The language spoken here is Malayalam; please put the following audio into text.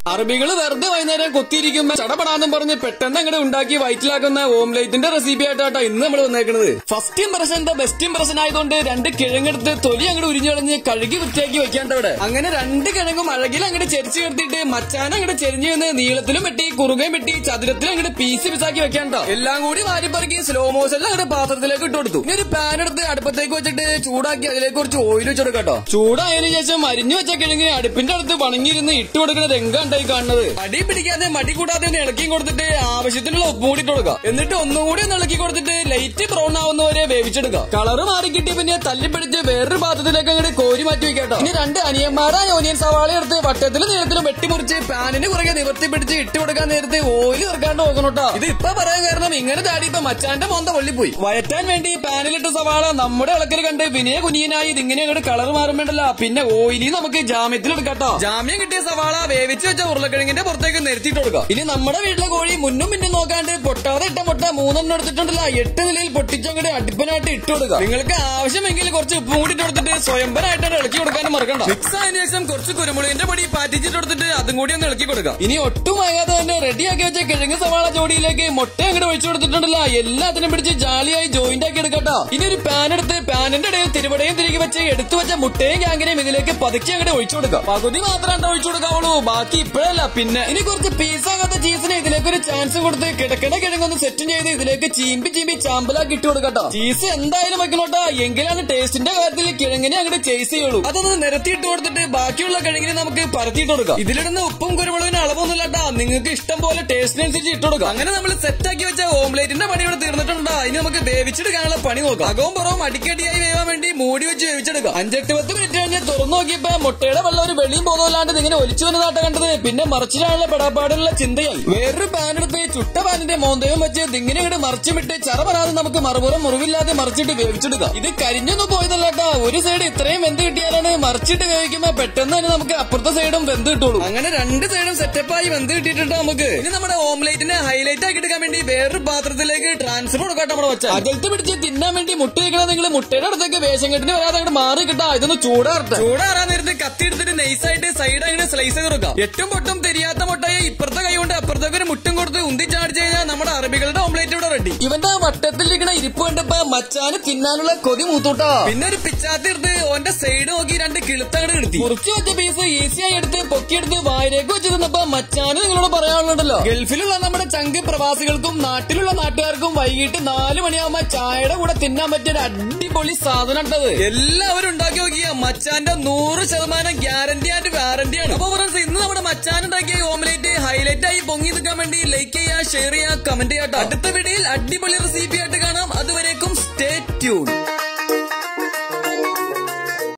അറബികൾ വെറുതെ വൈകുന്നേരം കൊത്തിയിരിക്കുമ്പോ ചടപടാന്നും പറഞ്ഞ് പെട്ടെന്ന് അങ്ങോട്ട് ഉണ്ടാക്കി വയറ്റിലാക്കുന്ന ഓംലേറ്റിന്റെ റെസിപ്പി ആയിട്ടാട്ടോ ഇന്ന് നമ്മൾ വന്നേക്കുന്നത് first impression the best impression ആയതുകൊണ്ട് രണ്ട് കിഴങ്ങെടുത്ത് തൊലി അങ്ങോട്ട് ഉരിഞ്ഞളഞ്ഞ് കഴുകി വൃത്തിയാക്കി വെക്കാണ്ട് അവിടെ അങ്ങനെ രണ്ട് കിഴങ്ങും അഴകിൽ അങ്ങോട്ട് ചെരിച്ച് കിടത്തിയിട്ട് മച്ചാൻ അങ്ങോട്ട് ചെരിഞ്ഞു നിന്ന് നീളത്തിലും വെട്ടി കുറുകയും വെട്ടി ചതുരത്തിലും അങ്ങോട്ട് പീസ് പീസാക്കി വെക്കാണ്ടോ എല്ലാം കൂടി വാരിപ്പറക്കി സ്ലോ മോഷനിൽ അങ്ങോട്ട് പാത്രത്തിലേക്ക് ഇട്ട് കൊടുത്തു ഇനി ഒരു പാൻ എടുത്ത് അടുപ്പത്തേക്ക് വെച്ചിട്ട് ചൂടാക്കി അതിലേക്ക് കുറച്ച് ഓയിൽ വെച്ച് കൊടുക്കട്ടോ ചൂടായതിനു ശേഷം അരിഞ്ഞു വെച്ച കിഴങ്ങ് അടുപ്പിന്റെ അടുത്ത് പണങ്ങിയിരുന്ന് ഇട്ട് കൊടുക്കുന്ന രംഗം ഉണ്ടായി കാണുന്നത് അടി പിടിക്കാതെ മടി കൂടാതെ ഒന്ന് ഇളക്കിയും കൊടുത്തിട്ട് ആവശ്യത്തിനുള്ള ഉപ്പ് കൂടി ഇട്ട് കൊടുക്കുക എന്നിട്ട് ഒന്നുകൂടി ഒന്ന് ഇളക്കി കൊടുത്തിട്ട് ലൈറ്റ് ബ്രൗൺ ആവുന്നവരെ വേവിച്ചെടുക്കുക കളറ് മാറി കിട്ടിയ പിന്നെ തല്ലിപ്പിടിച്ച് വേറൊരു പാത്രത്തിലേക്ക് അങ്ങോട്ട് കോരി മാറ്റി വെക്കാട്ടോ ഇനി രണ്ട് അനിയന്മാരായ ഓനിയൻ സവാള എടുത്ത് വട്ടത്തിലും നീളത്തിലും വെട്ടിമുറിച്ച് പാനിന് പുറകെ നിവർത്തി പിടിച്ച് ഇട്ട് കൊടുക്കാൻ നേരത്തെ ഓയില് തീർക്കാണ്ട് നോക്കണോട്ടോ ഇത് ഇപ്പൊ പറയാൻ കാരണം ഇങ്ങനെ ചാടി ഇപ്പൊ മച്ചാന്റെ മോന്ത പൊള്ളിപ്പോയി വയറ്റാൻ വേണ്ടി പാനിലിട്ട സവാള നമ്മുടെ ഇളക്കൽ കണ്ട് വിനയ കുനിയനായി ഇതിങ്ങനെ അങ്ങോട്ട് കളർ മാറുമ്പോണ്ടല്ല പിന്നെ ഓയിലി നമുക്ക് ജാമ്യത്തിൽ എടുക്കാട്ടോ ജാമ്യം കിട്ടിയ സവാള വേവിച്ച് വെച്ച ഉരുളക്കിഴങ്ങിന്റെ പുറത്തേക്ക് നിരത്തിയിട്ട് കൊടുക്കാം ഇനി നമ്മുടെ വീട്ടിലെ കോഴി മുന്നും പിന്നും നോക്കാണ്ട് പൊട്ടാതെ ഇട്ട മുട്ട മൂന്നെണ്ണം എടുത്തിട്ടുണ്ടല്ല എട്ട് നിലയിൽ പൊട്ടിച്ചങ്ങോട്ട് അടുപ്പിനായിട്ട് ഇട്ട് കൊടുക്കുക നിങ്ങൾക്ക് ആവശ്യമെങ്കിൽ കുറച്ച് ഉപ്പും കൂടി ഇട്ട് കൊടുത്തിട്ട് സ്വയംഭരമായിട്ട് ഇളക്കി കൊടുക്കാനും മറക്കണ്ട മിക്സ് ആയതിനു ശേഷം കുറച്ച് കുരുമുളകിന്റെ പൊടി പാറ്റിച്ചിട്ട് കൊടുത്തിട്ട് അതും കൂടി ഒന്ന് ഇളക്കി കൊടുക്കാം ഇനി ഒട്ടും ആകാതെ തന്നെ റെഡിയാക്കി വെച്ച കിഴങ്ങ് സവാള ജോഡിയിലേക്ക് മുട്ട അങ്ങോട്ട് ഒഴിച്ചു കൊടുത്തിട്ടുണ്ടല്ല എല്ലാത്തിനും പിടിച്ച് ജാലിയായി ജോയിന്റ് ആക്കി എടുക്കട്ടോ ഇനി ഒരു പാൻ എടുത്ത് പാനിന്റെ ഇടയിൽ തിരുവടയും തിരികെ വെച്ച് എടുത്തു വെച്ച മുട്ടയും ക്യാങ്കിനെയും ഇതിലേക്ക് പതുക്കി അങ്ങോട്ട് ഒഴിച്ചു കൊടുക്കുക പകുതി മാത്രം ഒഴിച്ചു കൊടുക്കാവുള്ളൂ ബാക്കി ഇപ്പോഴല്ല പിന്നെ ഇനി കുറച്ച് പീസാകാത്ത ചീസിന് ഇതിലേക്ക് ഒരു ചാൻസ് കൊടുത്ത് കിടക്കണ കിഴങ്ങൊന്ന് സെറ്റ് ചെയ്ത് ഇതിലേക്ക് ചീമ്പി ചീമ്പി ചാമ്പലാക്കി ഇട്ട് കൊടുക്കട്ടോ ചീസ് എന്തായാലും വെക്കണോട്ടോ എങ്കിലാണ് ടേസ്റ്റിന്റെ കാര്യത്തിൽ കിഴങ്ങിനെ അങ്ങോട്ട് ചേസ് ചെയ്യുള്ളൂ അതൊന്ന് നിരത്തിയിട്ട് കൊടുത്തിട്ട് ബാക്കിയുള്ള കിഴങ്ങിനെ നമുക്ക് പരത്തിയിട്ട് കൊടുക്കാം ഇതിലിടുന്ന ഉപ്പും കുരുമുളകിന് അളവൊന്നുമില്ലട്ടാ നിങ്ങൾക്ക് ഇഷ്ടം പോലെ ടേസ്റ്റിനനുസരിച്ച് ഇട്ട് കൊടുക്കാം അങ്ങനെ നമ്മൾ സെറ്റ് ആക്കി വെച്ച ഓംലേറ്റിന്റെ പണി ഇവിടെ തീർന്നിട്ടുണ്ടോ ഇനി നമുക്ക് വേവിച്ചെടുക്കാനുള്ള പണി നോക്കാം അകവും പുറവും അടിക്കടിയായി വേവാൻ വേണ്ടി മൂടി വെച്ച് വേവിച്ചെടുക്കാം അഞ്ചെട്ട് പത്ത് മിനിറ്റ് കഴിഞ്ഞ് തുറന്നു നോക്കിയപ്പോ മുട്ടയുടെ വെള്ളം ഒരു വെളിയും പോകുന്നല്ലാണ്ട് ഇങ്ങനെ ഒലിച്ചു വന്നതാട്ട കണ്ടത് പിന്നെ മറിച്ചിടാനുള്ള പെടാപ്പാടുള്ള ചിന്തയായി വേറൊരു പാൻ എടുത്ത് ചുട്ട പാനിന്റെ മോന്തയും വെച്ച് ഇതിങ്ങനെ ഇങ്ങോട്ട് മറിച്ചുമിട്ട് ചറപറാതെ നമുക്ക് മറുപുറം മുറിവില്ലാതെ മറിച്ചിട്ട് വേവിച്ചെടുക്കാം ഇത് കരിഞ്ഞൊന്നും പോയതല്ലാട്ടാ ഒരു സൈഡ് ഇത്രയും വെന്ത് കിട്ടിയാലാണ് മറിച്ചിട്ട് വേവിക്കുമ്പോ പെട്ടെന്ന് തന്നെ നമുക്ക് അപ്പുറത്തെ സൈഡും വെന്ത് കിട്ടുള്ളൂ അങ്ങനെ രണ്ട് സൈഡും സെറ്റപ്പായി വെന്ത് കിട്ടിയിട്ടുണ്ട് നമുക്ക് ഇനി നമ്മുടെ ഓംലേറ്റിനെ ഹൈലൈറ്റ് ആക്കി എടുക്കാൻ വേണ്ടി വേറൊരു പാത്രത്തിലേക്ക് ട്രാൻസ്ഫർ കൊടുക്കട്ടെ നമ്മുടെ വെച്ചാൽ അകലത്ത് പിടിച്ച് തിന്നാൻ വേണ്ടി മുട്ട വെക്കണം നിങ്ങൾ മുട്ടയുടെ അടുത്തേക്ക് വേഷം കെട്ടിന് വരാതെ അങ്ങോട്ട് മാറി കിട്ടാ ഇതൊന്ന് ചൂടാറട്ടെ ചൂടാറാൻ നേരത്ത് കത്തി എടുത്തിട്ട് നൈസായിട്ട് സൈഡ് അങ്ങനെ സ്ലൈസ് ചെയ്ത് കൊടുക്കാം എട്ടും പൊട്ടും തെരിയാത്ത മുട്ടയെ ഇപ്പുറത്തെ കൈ കൊണ്ട് അപ്പുറത്തേക്ക് ഒരു മുട്ടും കൊടുത്ത് ഉന്തി ചാടിച്ച് കഴിഞ്ഞാൽ നമ്മുടെ അറബികളുടെ ഓംലേറ്റ് ഇവിടെ റെഡി ഇവന്റെ വട്ടത്തിലിരിക്കണ ഇരിപ്പ് കണ്ടപ്പോ മച്ചാന് തിന്നാനുള്ള കൊതി മൂത്തൂട്ടാ പിന്നെ ഒരു പിച്ചാത്തി എടുത്ത് ഓന്റെ സൈഡ് നോക്കി രണ്ട് കിളുത്തങ്ങട് എടുത്തി മുറിച്ച് വെച്ച പീസ് ഈസിയായി എടുത്ത് പൊക്കിയെടുത്ത് വായിലേക്ക് വെച്ച് തിന്നപ്പോ മച്ചാന് നിങ്ങളോട് പറയാനുള്ളതല്ലോ ഗൾഫിലുള്ള നമ്മുടെ ചങ്ക് പ്രവാസികൾക്കും നാട്ടിലുള്ള നാട്ടുകാർക്കും വൈകിട്ട് നാല് മണിയാകുമ്പോ ചായയുടെ കൂടെ തിന്നാൻ പറ്റിയ ഒരു അടിപൊളി സാധനം ഉണ്ടത് എല്ലാവരും ഉണ്ടാക്കി നോക്കിയ മച്ചാന്റെ നൂറ് ശതമാനം ഗ്യാരണ്ടി ആൻഡ് വാറന്റിയാണ് അപ്പൊ ഫ്രണ്ട്സ് ഇന്ന് നമ്മുടെ മച്ചാൻ ഉണ്ടാക്കിയ ഓംലേറ്റ് ഹൈലൈറ്റ് ആയി പൊങ്ങി നിൽക്കാൻ വേണ്ടി ലൈക്ക് ചെയ്യുക ഷെയർ ചെയ്യുക കമന്റ് ചെയ്യാട്ടോ അടുത്ത വീഡിയോയിൽ അടിപൊളി റെസിപ്പി ആയിട്ട് കാണാം അതുവരേക്കും സ്റ്റേ ട്യൂൺ